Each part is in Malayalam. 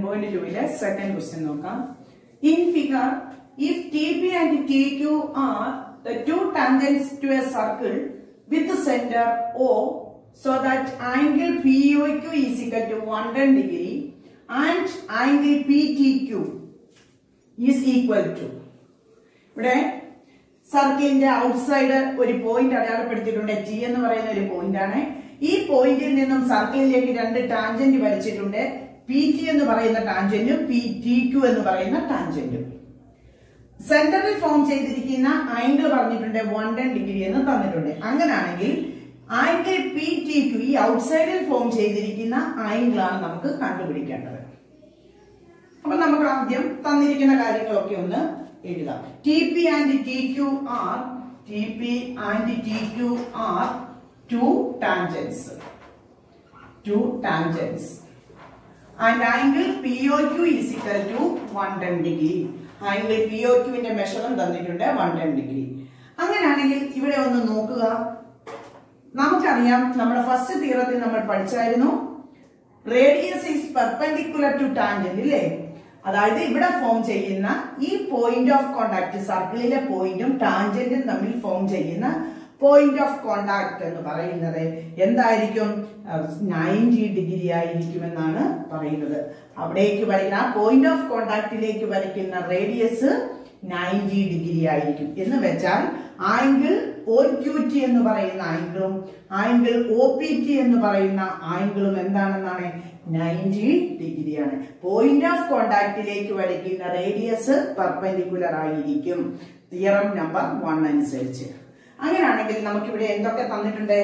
പോയിന്റ് ടൂവിലെ സെക്കൻഡ് ക്വസ്റ്റ്യൻ നോക്കാം in figure if T P and T Q are the two tangents to a circle with centre O so that angle P O Q is equal to one ten degree and angle P T Q is equal to ഇവിടെ സർക്കിളിന്റെ ഔട്ട്സൈഡ് ഒരു പോയിന്റ് അടയാളപ്പെടുത്തിയിട്ടുണ്ട് ടി എന്ന് പറയുന്ന ഒരു പോയിന്റ് ആണ് ഈ പോയിന്റിൽ നിന്നും സർക്കിളിലേക്ക് രണ്ട് ടാൻജന്റ് വരച്ചിട്ടുണ്ട് പി ടി എന്ന് പറയുന്ന ടാൻജന്റും പി ടി ക്യു എന്ന് പറയുന്ന ടാൻജന്റും സെന്ററിൽ ഫോം ചെയ്തിരിക്കുന്ന ആംഗിൾ പറഞ്ഞിട്ടുണ്ട് വൺ ടെൻ ഡിഗ്രി എന്ന് തന്നിട്ടുണ്ട് അങ്ങനാണെങ്കിൽ ആംഗിൾ പി ടി ക്യു ഈ ഔട്ട്സൈഡിൽ ഫോം ചെയ്തിരിക്കുന്ന ആംഗിൾ ആണ് നമുക്ക് കണ്ടുപിടിക്കേണ്ടത് അപ്പൊ നമുക്ക് ആദ്യം തന്നിരിക്കുന്ന കാര്യങ്ങളൊക്കെ ഒന്ന് എഴുതാം T P and T Q are T P and T Q are two tangents two tangents and angle P O Q is equal to one ten degree angle P O ക്യുവിന്റെ മെഷറും തന്നിട്ടുണ്ട് വൺ ടെൻ ഡിഗ്രി അങ്ങനെയാണെങ്കിൽ ഇവിടെ ഒന്ന് നോക്കുക നമുക്കറിയാം നമ്മുടെ ഫസ്റ്റ് തീറത്തിൽ നമ്മൾ പഠിച്ചായിരുന്നു radius is perpendicular to tangent ഇല്ലേ അതായത് ഇവിടെ ഫോം ചെയ്യുന്ന ഈ പോയിന്റ് ഓഫ് കോണ്ടാക്ട് സർക്കിളിലെ പോയിന്റും ടാൻജന്റും തമ്മിൽ ഫോം ചെയ്യുന്ന പോയിന്റ് ഓഫ് കോണ്ടാക്ട് എന്ന് പറയുന്നത് എന്തായിരിക്കും നയൻറ്റി ഡിഗ്രി ആയിരിക്കുമെന്നാണ് പറയുന്നത് അവിടേക്ക് വരയ്ക്കുന്ന ആ പോയിന്റ് ഓഫ് കോണ്ടാക്റ്റിലേക്ക് വരയ്ക്കുന്ന റേഡിയസ് നയൻറ്റി ഡിഗ്രി ആയിരിക്കും എന്ന് വെച്ചാൽ ആംഗിൾ ഒ ക്യു ടി എന്ന് പറയുന്ന ആംഗിളും ആംഗിൾ ഒ പി ടി എന്ന് പറയുന്ന ആംഗിളും എന്താണെന്നാണ് നയൻറ്റി ഡിഗ്രിയാണ് പോയിന്റ് ഓഫ് കോണ്ടാക്റ്റിലേക്ക് വരയ്ക്കുന്ന റേഡിയസ് പെർപെൻഡിക്കുലർ ആയിരിക്കും തിയറം നമ്പർ വൺ അനുസരിച്ച് അങ്ങനെയാണെങ്കിൽ നമുക്കിവിടെ എന്തൊക്കെ തന്നിട്ടുണ്ട്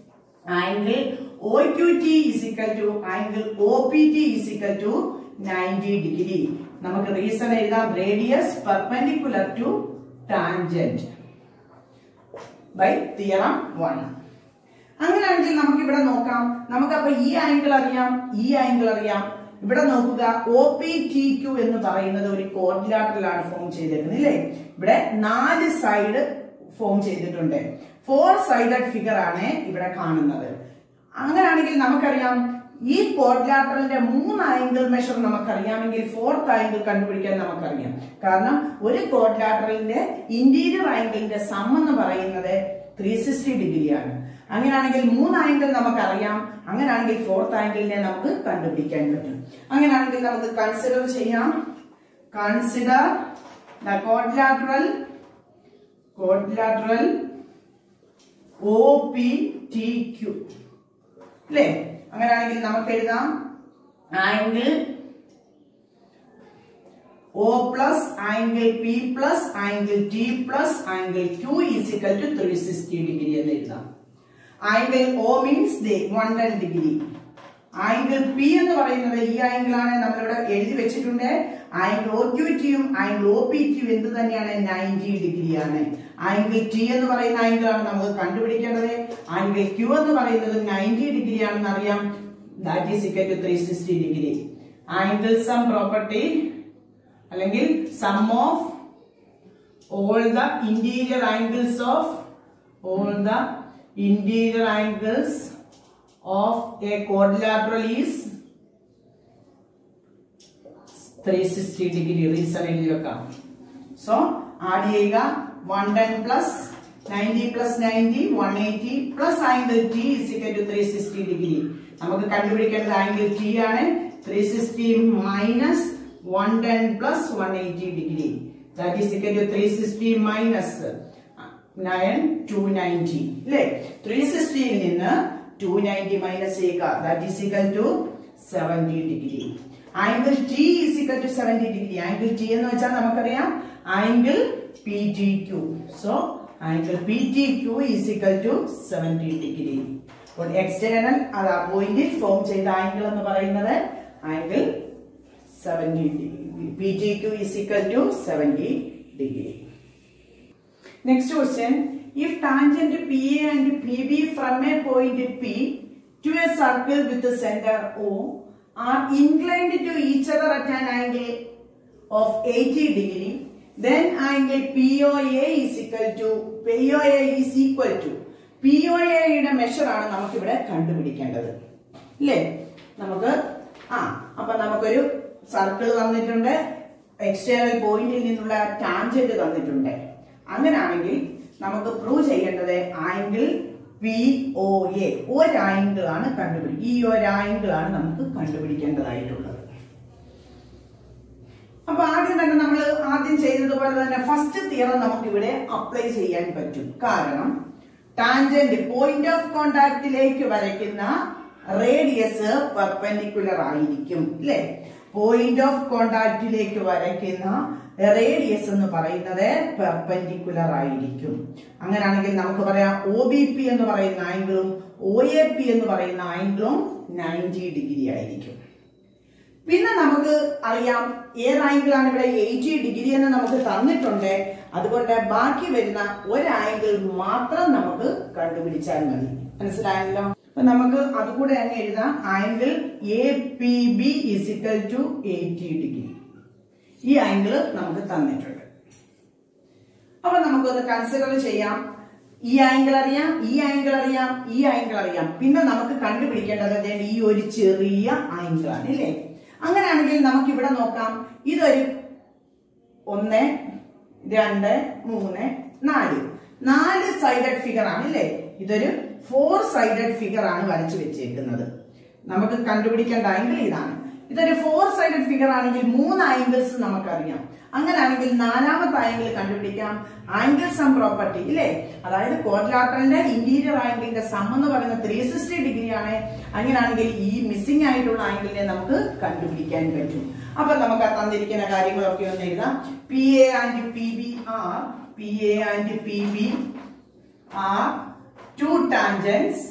angle O Q T is equal to angle O P T is equal to ninety degree നമുക്ക് റീസൺ എഴുതാം radius perpendicular to tangent by theorem one അങ്ങനെയാണെങ്കിൽ നമുക്ക് ഇവിടെ നോക്കാം നമുക്കപ്പോ ഈ ആംഗിൾ അറിയാം ഈ ആംഗിൾ അറിയാം ഇവിടെ നോക്കുക ഒ പി ടി ക്യു എന്ന് പറയുന്നത് ഒരു കോർഡിലാറ്ററിലാണ് ഫോം ചെയ്തിരിക്കുന്നത് ഇല്ലേ ഇവിടെ നാല് സൈഡ് ഫോം ചെയ്തിട്ടുണ്ട് ഫോർ സൈഡഡ് ഫിഗർ ആണ് ഇവിടെ കാണുന്നത് അങ്ങനെയാണെങ്കിൽ നമുക്കറിയാം ഈ കോഡ്ലാറ്ററലിന്റെ മൂന്ന് ആംഗിൾ മെഷർ നമുക്കറിയാമെങ്കിൽ ഫോർത്ത് ആംഗിൾ കണ്ടുപിടിക്കാൻ നമുക്കറിയാം കാരണം ഒരു കോഡ്ലാറ്ററലിന്റെ ഇന്റീരിയർ ആംഗിളിന്റെ സം എന്ന് പറയുന്നത് ത്രീ സിക്സ്റ്റി ഡിഗ്രിയാണ് അങ്ങനെയാണെങ്കിൽ മൂന്ന് ആംഗിൾ നമുക്കറിയാം അങ്ങനെയാണെങ്കിൽ ഫോർത്ത് ആംഗിളിനെ നമുക്ക് കണ്ടുപിടിക്കാൻ പറ്റും അങ്ങനെയാണെങ്കിൽ നമുക്ക് കൺസിഡർ ചെയ്യാം consider the quadrilateral quadrilateral O P T Q അല്ലേ അങ്ങനെയാണെങ്കിൽ നമുക്ക് എഴുതാം angle O plus angle P plus angle T plus angle Q is equal to three sixty degree എന്ന് എഴുതാം ആംഗിൾ ഒ മീൻസ് ദേ one ten degree angle P എന്ന് പറയുന്നത് ഈ ആംഗിൾ ആണ് നമ്മളിവിടെ എഴുതി വെച്ചിട്ടുണ്ട് ആംഗിൾ ഒ ക്യു ടിയും ആംഗിൾ ഒ പി ടിയും എന്ത് തന്നെയാണ് നയൻറ്റി ഡിഗ്രി ആണ് ആംഗിൾ ടി എന്ന് പറയുന്ന ആംഗിൾ ആണ് നമുക്ക് കണ്ടുപിടിക്കേണ്ടത് ആംഗിൾ ക്യൂ എന്ന് പറയുന്നത് നയൻറ്റി ഡിഗ്രി ആണെന്ന് അറിയാം that is equal to three sixty degree angle sum property അല്ലെങ്കിൽ sum of all the interior angles of all the interior angles of a quadrilateral is 360 degree reason എഴുതി വെക്കാം സോ ആഡ് ചെയ്യുക one ten plus ninety plus ninety one eighty plus angle T is equal to three sixty degree നമുക്ക് കണ്ടുപിടിക്കേണ്ടത് ആംഗിൾ ടി ആണ് three sixty minus one ten plus one eighty degree that is equal to three sixty minus nine two ninety അല്ലേ ത്രീ സിക്സ്റ്റിയിൽ നിന്ന് ടു നയൻറ്റി മൈനസ് ചെയ്യുക that is equal to seventy degree angle T is equal to seventy degree angle T എന്ന് വെച്ചാൽ നമുക്കറിയാം angle P T Q so angle P T Q is equal to seventy degree അപ്പോൾ എക്സ്റ്റേണൽ അത് ആ പോയിന്റിൽ ഫോം ചെയ്ത ആംഗിൾ എന്ന് പറയുന്നത് angle seventy degree P T Q is equal to seventy degree Next question. If tangent PA and PB from a point P to a circle with the center O are inclined to each other at an angle of 80 degree, then angle POA is equal to POA is equal to POA യുടെ മെഷർ ആണ് നമുക്കിവിടെ കണ്ടുപിടിക്കേണ്ടത് അല്ലേ നമുക്ക് ആ അപ്പൊ നമുക്കൊരു സർക്കിൾ തന്നിട്ടുണ്ട് എക്സ്റ്റേണൽ പോയിന്റിൽ നിന്നുള്ള ടാൻജന്റ് തന്നിട്ടുണ്ട് അങ്ങനെയാണെങ്കിൽ നമുക്ക് പ്രൂവ് ചെയ്യേണ്ടത് ആംഗിൾ പി ഒ എ ഒരു ആംഗിൾ ആണ് കണ്ടുപിടിക്കുക ഈ ഒരു ആംഗിൾ ആണ് നമുക്ക് കണ്ടുപിടിക്കേണ്ടതായിട്ടുള്ളത് അപ്പൊ ആദ്യം തന്നെ നമ്മൾ ആദ്യം ചെയ്തതുപോലെ തന്നെ ഫസ്റ്റ് തിയറം നമുക്ക് ഇവിടെ അപ്ലൈ ചെയ്യാൻ പറ്റും കാരണം ടാൻജന്റ് പോയിന്റ് ഓഫ് കോണ്ടാക്റ്റിലേക്ക് വരയ്ക്കുന്ന റേഡിയസ് പെർപെൻഡിക്കുലർ ആയിരിക്കും അല്ലെ പോയിന്റ് ഓഫ് കോണ്ടാക്റ്റിലേക്ക് വരയ്ക്കുന്ന റേഡിയസ് എന്ന് പറയുന്നത് പെർപെൻഡിക്കുലർ ആയിരിക്കും അങ്ങനെയാണെങ്കിൽ നമുക്ക് പറയാം ഒ ബി പി എന്ന് പറയുന്ന ആംഗിളും ഒ എ പി എന്ന് പറയുന്ന ആംഗിളും നയൻറ്റി ഡിഗ്രി ആയിരിക്കും പിന്നെ നമുക്ക് അറിയാം ഏത് ആംഗിളാണ് ഇവിടെ എയ്റ്റി ഡിഗ്രി എന്ന് നമുക്ക് തന്നിട്ടുണ്ട് അതുകൊണ്ട് ബാക്കി വരുന്ന ഒരു ആംഗിൾ മാത്രം നമുക്ക് കണ്ടുപിടിച്ചാൽ മതി മനസ്സിലായല്ലോ അപ്പൊ നമുക്ക് അതുകൂടെ അങ്ങ് എഴുതാം angle A P B is equal to eighty degree ഈ ആംഗിൾ നമുക്ക് തന്നിട്ടുണ്ട് അപ്പൊ നമുക്കൊന്ന് കൺസിഡർ ചെയ്യാം ഈ ആംഗിൾ അറിയാം ഈ ആംഗിൾ അറിയാം ഈ ആംഗിൾ അറിയാം പിന്നെ നമുക്ക് കണ്ടുപിടിക്കേണ്ടത് ദേ ഈ ഒരു ചെറിയ ആംഗിൾ ആണ് ഇല്ലേ അങ്ങനെയാണെങ്കിൽ നമുക്ക് ഇവിടെ നോക്കാം ഇതൊരു ഒന്ന് രണ്ട് മൂന്ന് നാല് നാല് സൈഡഡ് ഫിഗർ ആണ് ഇല്ലേ ഇതൊരു ഫോർ സൈഡഡ് ഫിഗർ ആണ് വരച്ചു വെച്ചേക്കുന്നത് നമുക്ക് കണ്ടുപിടിക്കേണ്ട ആംഗിൾ ഇതാണ് ഇതൊരു ഫോർ സൈഡഡ് ഫിഗർ ആണെങ്കിൽ മൂന്ന് ആംഗിൾസ് നമുക്കറിയാം അങ്ങനെയാണെങ്കിൽ നാലാമത്തെ ആംഗിൾ കണ്ടുപിടിക്കാം ആംഗിൾ സം പ്രോപ്പർട്ടി ഇല്ലേ അതായത് കോഡ്ലാട്ടറിന്റെ ഇന്റീരിയർ ആംഗിളിന്റെ സം എന്ന് പറയുന്ന ത്രീ സിക്സ്റ്റി ഡിഗ്രി ആണ് അങ്ങനെയാണെങ്കിൽ ഈ മിസ്സിംഗ് ആയിട്ടുള്ള ആംഗിളിനെ നമുക്ക് കണ്ടുപിടിക്കാൻ പറ്റും അപ്പൊ നമുക്ക് ആ തന്നിരിക്കുന്ന കാര്യങ്ങളൊക്കെ ഒന്ന് എഴുതാം P A and P B are P A and P B are two tangents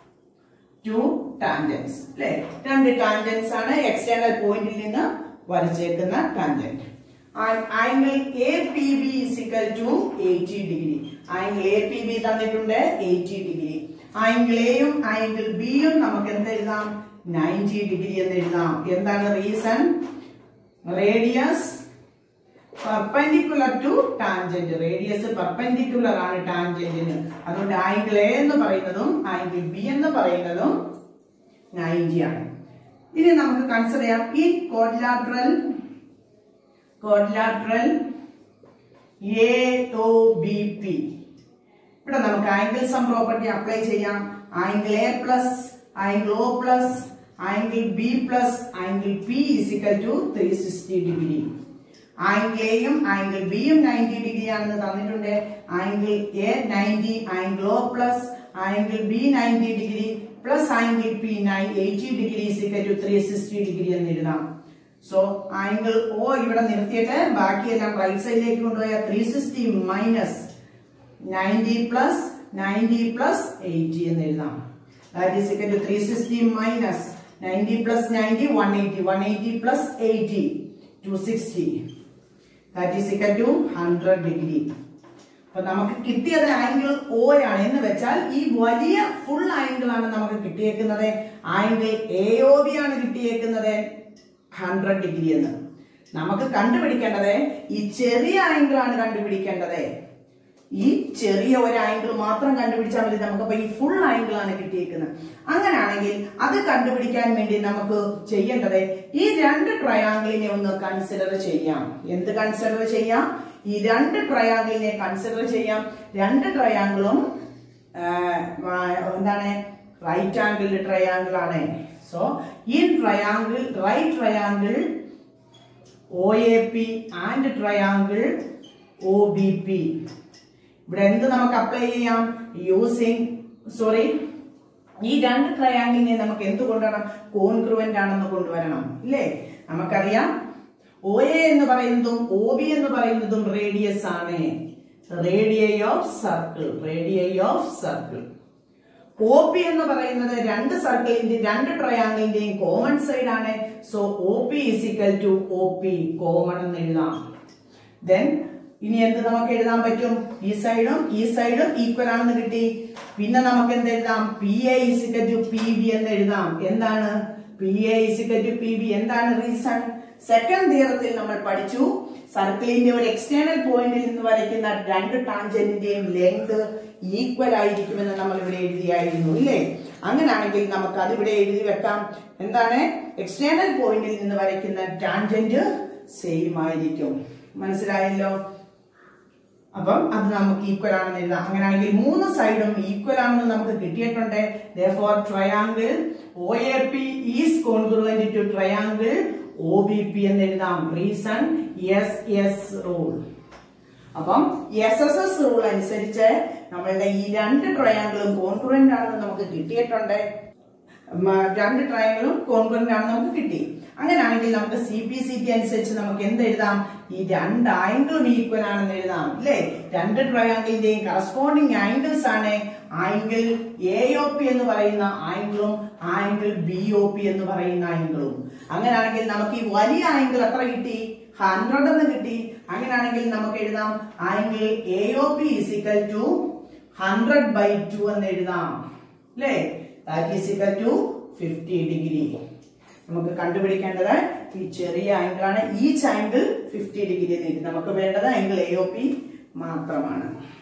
two tangents അല്ലെ രണ്ട് ടാൻജൻസ് ആണ് എക്സ്റ്റേണൽ പോയിന്റിൽ നിന്ന് വരച്ചേക്കുന്ന tangent angle A P B is equal to eighty degree angle A P B തന്നിട്ടുണ്ട് എയ്റ്റി ഡിഗ്രി ആംഗിൾ എയും ആംഗിൾ ബിയും നമുക്ക് എന്ത് എഴുതാം നയൻറ്റി ഡിഗ്രി എന്ന് എഴുതാം എന്താണ് reason radius perpendicular to tangent radius perpendicular ആണ് ടാൻജന്റിന് അതുകൊണ്ട് ആംഗിൾ എ എന്ന് പറയുന്നതും ആംഗിൾ ബി എന്ന് പറയുന്നതും നയൻറ്റി ആണ് ഇനി നമുക്ക് കൺസിഡർ ചെയ്യാം ഈ quadrilateral quadrilateral A O B P ഇവിടെ നമുക്ക് ആംഗിൾ സം പ്രോപ്പർട്ടി അപ്ലൈ ചെയ്യാം angle A plus angle O plus angle B plus angle P is equal to three sixty degree angle എയും ആംഗിൾ ബിയും നയൻറ്റി ഡിഗ്രി ആണെന്ന് തന്നിട്ടുണ്ട് angle A ninety angle O plus angle B ninety degree plus angle P nine eighty degree is equal to three sixty degree എന്ന് എഴുതാം സോ ആംഗിൾ ഒ ഇവിടെ നിർത്തിയിട്ട് ബാക്കിയെല്ലാം റൈറ്റ് സൈഡിലേക്ക് കൊണ്ടുപോയ three sixty minus ninety plus ninety plus eighty എന്ന് എഴുതാം that is equal to three sixty minus ninety plus ninety one eighty one eighty plus eighty two sixty that is equal to hundred degree അപ്പൊ നമുക്ക് കിട്ടിയത് ആംഗിൾ ഒ ആണ് എന്ന് വെച്ചാൽ ഈ വലിയ ഫുൾ ആംഗിൾ ആണ് നമുക്ക് കിട്ടിയേക്കുന്നത് ആംഗിൾ എ ഒ ബി ആണ് കിട്ടിയേക്കുന്നത് ഹൺഡ്രഡ് ഡിഗ്രി എന്ന് നമുക്ക് കണ്ടുപിടിക്കേണ്ടത് ഈ ചെറിയ ആംഗിൾ ആണ് കണ്ടുപിടിക്കേണ്ടത് ഈ ചെറിയ ഒരു ആംഗിൾ മാത്രം കണ്ടുപിടിച്ചാൽ മതി നമുക്കപ്പോ ഈ ഫുൾ ആംഗിൾ ആണ് കിട്ടിയേക്കുന്നത് അങ്ങനെയാണെങ്കിൽ അത് കണ്ടുപിടിക്കാൻ വേണ്ടി നമുക്ക് ചെയ്യേണ്ടത് ഈ രണ്ട് ട്രയാങ്കിളിനെ ഒന്ന് കൺസിഡർ ചെയ്യാം എന്ത് കൺസിഡർ ചെയ്യാം ഈ രണ്ട് ട്രയാങ്കിളിനെ കൺസിഡർ ചെയ്യാം രണ്ട് ട്രയാങ്കിളും എന്താണ് റൈറ്റ് ആംഗിൾ ട്രയാങ്കിൾ ആണ് സോ ഈ triangle right triangle O A P and triangle O B P ഇവിടെ എന്ത് നമുക്ക് അപ്ലൈ ചെയ്യാം യൂസിങ് സോറി ഈ രണ്ട് ട്രയാങ്കിളിനെ നമുക്ക് എന്ത് കൊണ്ടുവരണം കോൺഗ്രുവന്റ് ആണെന്ന് കൊണ്ടുവരണം ഇല്ലേ നമുക്കറിയാം ഒ എ എന്ന് പറയുന്നതും ഒ ബി എന്ന് പറയുന്നതും റേഡിയസ് ആണ് radii of circle radii of circle O P എന്ന് പറയുന്നത് രണ്ട് സർക്കിളിന്റെ രണ്ട് ട്രയാങ്കിളിന്റെയും കോമൺ സൈഡ് ആണ് so O P is equal to O P common എന്ന് എഴുതാം ദെൻ ഇനി എന്ത് നമുക്ക് എഴുതാൻ പറ്റും ഈ സൈഡും ഈ സൈഡും ഈക്വൽ ആണെന്ന് കിട്ടി പിന്നെ നമുക്ക് എന്ത് എഴുതാം P A is equal to P B എന്ന് എഴുതാം എന്താണ് P A is equal to P B എന്താണ് റീസൺ സെക്കൻഡ് തിയറത്തിൽ നമ്മൾ പഠിച്ചു സർക്കിളിന്റെ ഒരു എക്സ്റ്റേണൽ പോയിന്റിൽ നിന്ന് വരയ്ക്കുന്ന രണ്ട് ടാൻജന്റിന്റെയും ലെങ്ത് ഈക്വൽ ആയിരിക്കുമെന്ന് നമ്മൾ ഇവിടെ എഴുതിയായിരുന്നു ഇല്ലേ അങ്ങനെയാണെങ്കിൽ നമുക്ക് അതിവിടെ എഴുതി വെക്കാം എന്താണ് എക്സ്റ്റേണൽ പോയിന്റിൽ നിന്ന് വരയ്ക്കുന്ന ടാൻജന്റ് സെയിം ആയിരിക്കും മനസ്സിലായല്ലോ അപ്പം അത് നമുക്ക് ഈക്വൽ ആണെന്ന് എഴുതാം അങ്ങനെയാണെങ്കിൽ മൂന്ന് സൈഡും ഈക്വൽ ആണെന്ന് നമുക്ക് കിട്ടിയിട്ടുണ്ട് therefore triangle O A P is congruent to triangle O B P എന്ന് എഴുതാം റീസൺ എസ് എസ് റൂൾ അപ്പം എസ് എസ് എസ് റൂൾ അനുസരിച്ച് നമ്മളുടെ ഈ രണ്ട് ട്രയാങ്കിളും കോൺഗ്രുവന്റ് ആണെന്ന് നമുക്ക് കിട്ടിയിട്ടുണ്ട് ഉം, രണ്ട് ട്രയാങ്കിളും കോൺഗ്രുവന്റ് ആണെന്ന് നമുക്ക് കിട്ടി അങ്ങനെയാണെങ്കിൽ നമുക്ക് സി പി സി ടി അനുസരിച്ച് നമുക്ക് എന്ത് എഴുതാം ഈ രണ്ട് ആംഗിളും ഈക്വൽ ആണെന്ന് എഴുതാം അല്ലേ രണ്ട് ട്രയാങ്കിളിന്റെയും കറസ്പോണ്ടിങ് ആംഗിൾസ് ആണ് ആംഗിൾ എ ഒ പി എന്ന് പറയുന്ന ആംഗിളും ആംഗിൾ ബി ഒ പി എന്ന് പറയുന്ന ആംഗിളും അങ്ങനെയാണെങ്കിൽ നമുക്ക് ഈ വലിയ ആംഗിൾ എത്ര കിട്ടി ഹൺഡ്രഡ് എന്ന് കിട്ടി അങ്ങനെയാണെങ്കിൽ നമുക്ക് എഴുതാം angle A O P is equal to hundred by two എന്ന് എഴുതാം അല്ലേ that is equal to fifty degree നമുക്ക് കണ്ടുപിടിക്കേണ്ടത് ഈ ചെറിയ ആംഗിൾ ആണ് ഈച്ച് ആംഗിൾ ഫിഫ്റ്റി ഡിഗ്രി എന്ന് എഴുതി നമുക്ക് വേണ്ടത് ആംഗിൾ എ ഒ പി മാത്രമാണ്